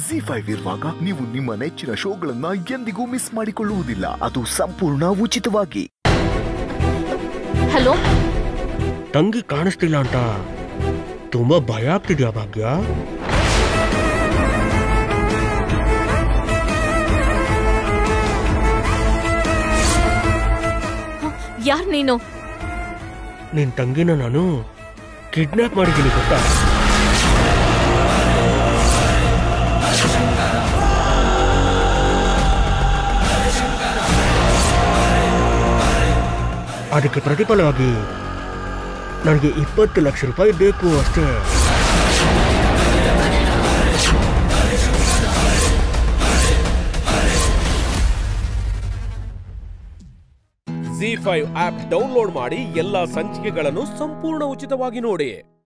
G five ಇರುವಾಗ ನೀವು ನಿಮ್ಮ ನೆಚ್ಚಿನ ಶೋಗಳನ್ನ ಎಂದಿಗೂ ಮಿಸ್ ಮಾಡಿಕೊಳ್ಳುವುದಿಲ್ಲ ಅದು ಸಂಪೂರ್ಣ ಉಚಿತವಾಗಿ ಹಲೋ ತಂಗಿ ಕಾಣಿಸ್ತಿಲ್ಲ ಅಂತ ತುಂಬಾ ಭಯ ಆಗ್ತಿದ್ಯಾ ಭಾಗ್ಯ ಯಾರ್ ನೀನು ನಿನ್ ತಂಗಿನ ನಾನು ಕಿಡ್ನಾಪ್ ಮಾಡಿದ್ದೀನಿ ಗೊತ್ತಾ ಅದಕ್ಕೆ ಪ್ರತಿಫಲವಾಗಿ ನನಗೆ ಇಪ್ಪತ್ತು ಲಕ್ಷ ರೂಪಾಯಿ ಬೇಕು ಅಷ್ಟೇ ಜಿ ಫೈವ್ ಆಪ್ ಡೌನ್ಲೋಡ್ ಮಾಡಿ ಎಲ್ಲಾ ಸಂಚಿಕೆಗಳನ್ನು ಸಂಪೂರ್ಣ ಉಚಿತವಾಗಿ ನೋಡಿ